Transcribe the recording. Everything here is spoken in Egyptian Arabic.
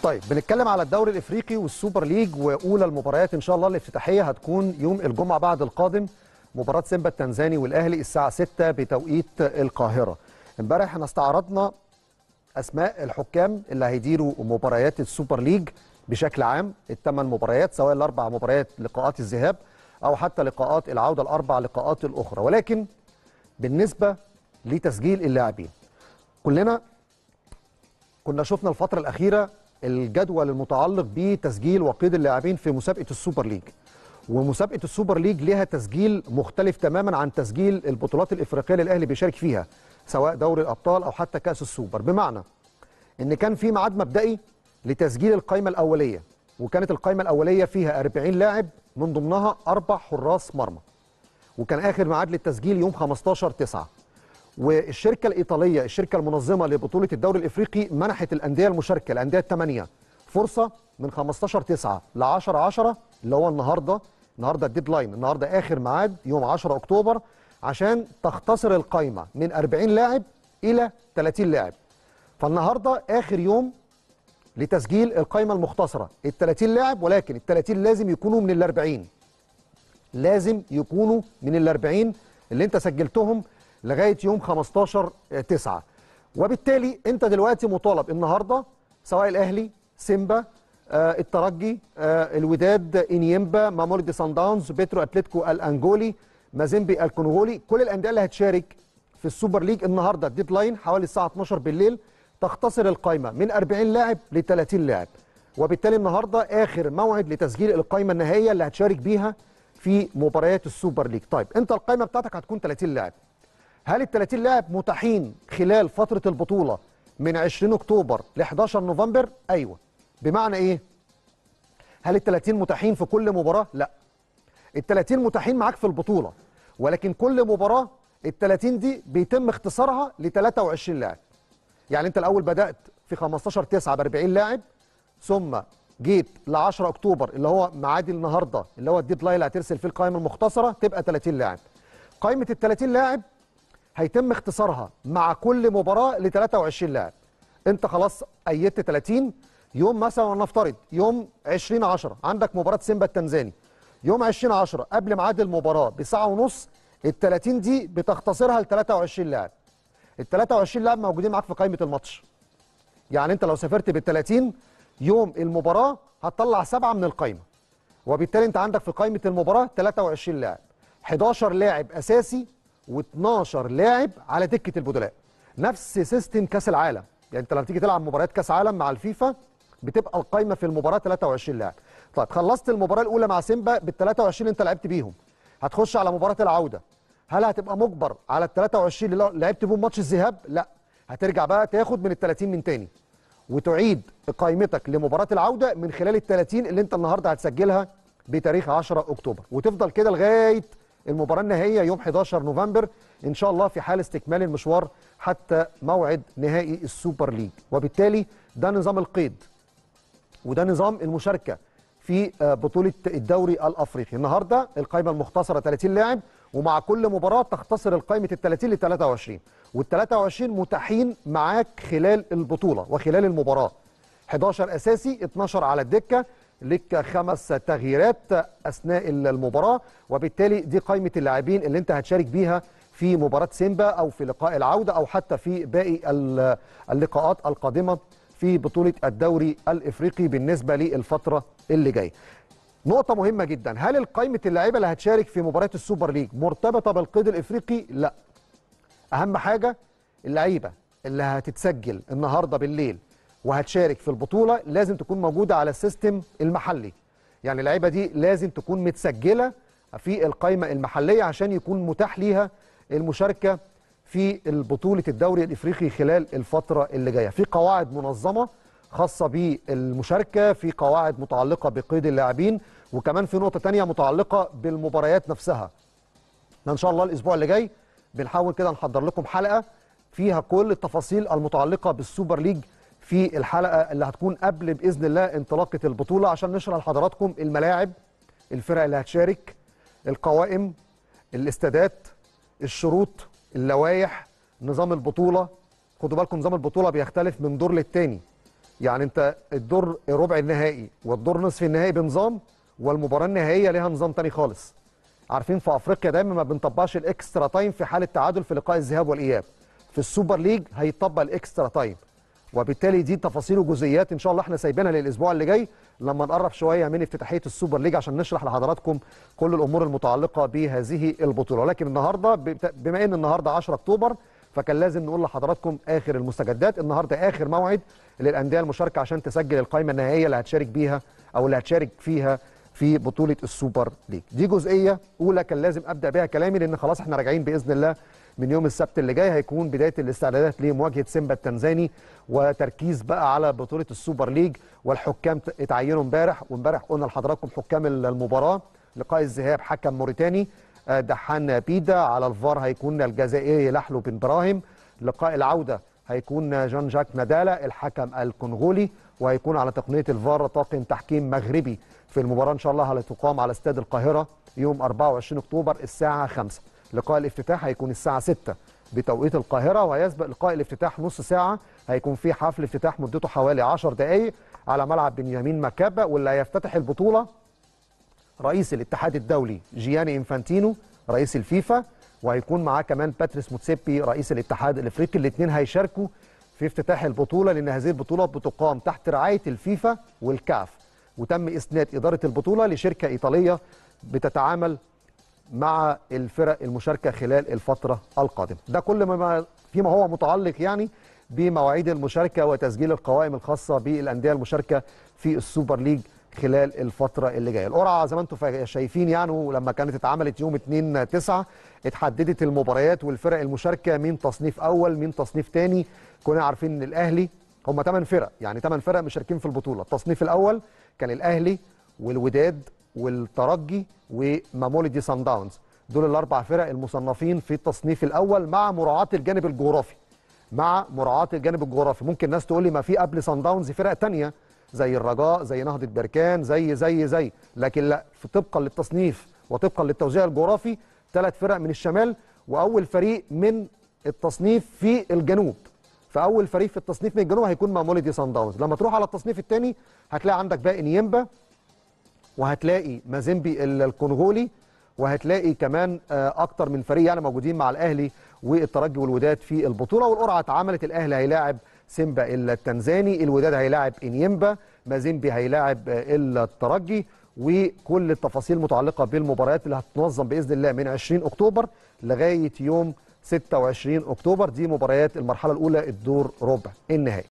طيب بنتكلم على الدوري الافريقي والسوبر ليج واولى المباريات ان شاء الله الافتتاحيه هتكون يوم الجمعه بعد القادم مباراه سيمبا التنزاني والاهلي الساعه 6 بتوقيت القاهره امبارح احنا استعرضنا اسماء الحكام اللي هيديروا مباريات السوبر ليج بشكل عام الثمان مباريات سواء الاربع مباريات لقاءات الذهاب او حتى لقاءات العوده الاربع لقاءات الاخرى ولكن بالنسبه لتسجيل اللاعبين كلنا كنا شفنا الفتره الاخيره الجدول المتعلق بتسجيل وقيد اللاعبين في مسابقه السوبر ليج ومسابقه السوبر ليج لها تسجيل مختلف تماما عن تسجيل البطولات الافريقيه اللي الاهلي بيشارك فيها سواء دوري الابطال او حتى كاس السوبر بمعنى ان كان في ميعاد مبدئي لتسجيل القائمه الاوليه وكانت القائمه الاوليه فيها 40 لاعب من ضمنها اربع حراس مرمى وكان اخر ميعاد للتسجيل يوم 15 9 والشركه الايطاليه الشركه المنظمه لبطوله الدوري الافريقي منحت الانديه المشاركه الانديه الثمانيه فرصه من 15 9 ل 10 10 اللي هو النهارده النهارده الديدلاين النهارده اخر ميعاد يوم 10 اكتوبر عشان تختصر القائمه من 40 لاعب الى 30 لاعب فالنهارده اخر يوم لتسجيل القائمه المختصره ال 30 لاعب ولكن ال 30 لازم يكونوا من ال 40 لازم يكونوا من ال 40 اللي انت سجلتهم لغايه يوم 15 9 وبالتالي انت دلوقتي مطالب النهارده سواء الاهلي سيمبا آه الترجي آه الوداد انيمبا مامولدي سان داونز بيترو اتلتيكو الانجولي مازيمبي الكونغولي كل الانديه اللي هتشارك في السوبر ليج النهارده الديدلاين حوالي الساعه 12 بالليل تختصر القائمه من 40 لاعب ل 30 لاعب وبالتالي النهارده اخر موعد لتسجيل القائمه النهائيه اللي هتشارك بيها في مباريات السوبر ليج طيب انت القائمه بتاعتك هتكون 30 لاعب هل ال 30 لاعب متاحين خلال فتره البطوله من 20 اكتوبر ل 11 نوفمبر ايوه بمعنى ايه هل ال 30 متاحين في كل مباراه لا ال 30 متاحين معاك في البطوله ولكن كل مباراه ال 30 دي بيتم اختصارها ل 23 لاعب يعني انت الاول بدات في 15 9 ب 40 لاعب ثم جيت ل 10 اكتوبر اللي هو ميعاد النهارده اللي هو الديدلاين اللي هترسل فيه القائمه المختصره تبقى 30 لاعب قائمه ال 30 لاعب هيتم اختصارها مع كل مباراه ل 23 لاعب انت خلاص ايدت 30 يوم مثلا ونفترض يوم 20 10 عندك مباراه سيمبا التنزاني يوم 20 10 قبل ميعاد المباراه بساعه ونص ال 30 دي بتختصرها ل 23 لاعب ال 23 لاعب موجودين معاك في قائمه الماتش يعني انت لو سافرت بال 30 يوم المباراه هتطلع سبعه من القائمه وبالتالي انت عندك في قائمه المباراه 23 لاعب 11 لاعب اساسي و12 لاعب على دكه البدلاء نفس سيستم كاس العالم يعني انت لما تيجي تلعب مباريات كاس عالم مع الفيفا بتبقى القائمه في المباراه 23 لاعب طيب خلصت المباراه الاولى مع سيمبا بال 23 انت لعبت بيهم هتخش على مباراه العوده هل هتبقى مجبر على ال 23 اللي لعبت بيهم ماتش الذهاب لا هترجع بقى تاخد من ال 30 من تاني وتعيد قائمتك لمباراه العوده من خلال ال 30 اللي انت النهارده هتسجلها بتاريخ 10 اكتوبر وتفضل كده لغايه المباراه النهائيه يوم 11 نوفمبر ان شاء الله في حال استكمال المشوار حتى موعد نهائي السوبر ليج وبالتالي ده نظام القيد وده نظام المشاركه في بطوله الدوري الافريقي النهارده القائمه المختصره 30 لاعب ومع كل مباراه تختصر القائمه ال 30 ل 23 وال 23 متاحين معاك خلال البطوله وخلال المباراه 11 اساسي 12 على الدكه لك خمس تغييرات اثناء المباراه وبالتالي دي قائمه اللاعبين اللي انت هتشارك بيها في مباراه سيمبا او في لقاء العوده او حتى في باقي اللقاءات القادمه في بطوله الدوري الافريقي بالنسبه للفتره اللي جايه. نقطة مهمة جدا، هل قائمة اللعيبة اللي هتشارك في مباراة السوبر ليج مرتبطة بالقيد الافريقي؟ لا. أهم حاجة اللعيبة اللي هتتسجل النهارده بالليل وهتشارك في البطولة لازم تكون موجودة على السيستم المحلي. يعني اللعيبة دي لازم تكون متسجلة في القائمة المحلية عشان يكون متاح ليها المشاركة في البطولة الدوري الإفريقي خلال الفترة اللي جاية في قواعد منظمة خاصة بالمشاركة في قواعد متعلقة بقيد اللاعبين وكمان في نقطة تانية متعلقة بالمباريات نفسها إن شاء الله الأسبوع اللي جاي بنحاول كده نحضر لكم حلقة فيها كل التفاصيل المتعلقة بالسوبر ليج في الحلقة اللي هتكون قبل بإذن الله انطلاقة البطولة عشان نشرح لحضراتكم الملاعب الفرق اللي هتشارك القوائم الاستادات الشروط اللوائح نظام البطوله خدوا بالكم نظام البطوله بيختلف من دور للتاني يعني انت الدور ربع النهائي والدور نصف النهائي بنظام والمباراه النهائيه ليها نظام تاني خالص عارفين في افريقيا دايما ما بنطبقش الاكسترا تايم في حاله تعادل في لقاء الذهاب والاياب في السوبر ليج هيطبق الاكسترا تايم وبالتالي دي تفاصيل وجزئيات ان شاء الله احنا سايبينها للاسبوع اللي جاي لما نقرب شويه من افتتاحيه السوبر ليج عشان نشرح لحضراتكم كل الامور المتعلقه بهذه البطوله ولكن النهارده بما ان النهارده 10 اكتوبر فكان لازم نقول لحضراتكم اخر المستجدات النهارده اخر موعد للانديه المشاركه عشان تسجل القائمه النهائيه اللي هتشارك بيها او اللي هتشارك فيها في بطوله السوبر ليج دي جزئيه اولى كان لازم ابدا بيها كلامي لان خلاص احنا راجعين باذن الله من يوم السبت اللي جاي هيكون بدايه الاستعدادات لمواجهه سيمبا التنزاني وتركيز بقى على بطوله السوبر ليج والحكام اتعينوا امبارح وامبارح قلنا لحضراتكم حكام المباراه لقاء الذهاب حكم موريتاني دحان بيدا على الفار هيكون الجزائري لحلو بن براهيم لقاء العوده هيكون جان جاك نادالا الحكم الكونغولي وهيكون على تقنيه الفار طاقم تحكيم مغربي في المباراه ان شاء الله هتقام على استاد القاهره يوم 24 اكتوبر الساعه 5 لقاء الافتتاح هيكون الساعه 6 بتوقيت القاهره وهيسبق لقاء الافتتاح نص ساعه هيكون في حفل افتتاح مدته حوالي 10 دقائق على ملعب بنيامين مكابا واللي هيفتتح البطوله رئيس الاتحاد الدولي جياني انفانتينو رئيس الفيفا وهيكون معاه كمان باتريس موتسيبي رئيس الاتحاد الافريقي الاثنين هيشاركوا في افتتاح البطوله لان هذه البطوله بتقام تحت رعايه الفيفا والكاف وتم اسناد اداره البطوله لشركه ايطاليه بتتعامل مع الفرق المشاركه خلال الفتره القادمه ده كل ما فيما هو متعلق يعني بمواعيد المشاركه وتسجيل القوائم الخاصه بالانديه المشاركه في السوبر ليج خلال الفتره اللي جايه القرعه زي ما انتم شايفين يعني ولما كانت اتعملت يوم 2 9 اتحددت المباريات والفرق المشاركه مين تصنيف اول مين تصنيف ثاني كنا عارفين ان الاهلي هم 8 فرق يعني 8 فرق مشاركين في البطوله التصنيف الاول كان الاهلي والوداد والترجي وماموليدي سان داونز دول الاربع فرق المصنفين في التصنيف الاول مع مراعاه الجانب الجغرافي مع مراعاه الجانب الجغرافي ممكن ناس تقول لي ما في قبل سان داونز فرق ثانيه زي الرجاء زي نهضه بركان زي زي زي لكن لا طبقا للتصنيف وطبقا للتوزيع الجغرافي ثلاث فرق من الشمال واول فريق من التصنيف في الجنوب فاول فريق في التصنيف من الجنوب هيكون ماموليدي سان داونز لما تروح على التصنيف الثاني هتلاقي عندك باقي نيمبا وهتلاقي مازيمبي الكونغولي وهتلاقي كمان اكتر من فريق يعني موجودين مع الاهلي والترجي والوداد في البطوله والقرعه اتعملت الاهلي هيلاعب سيمبا التنزاني الوداد هيلاعب انيمبا مازيمبي هيلاعب الترجي وكل التفاصيل المتعلقه بالمباريات اللي هتنظم باذن الله من 20 اكتوبر لغايه يوم 26 اكتوبر دي مباريات المرحله الاولى الدور ربع النهائي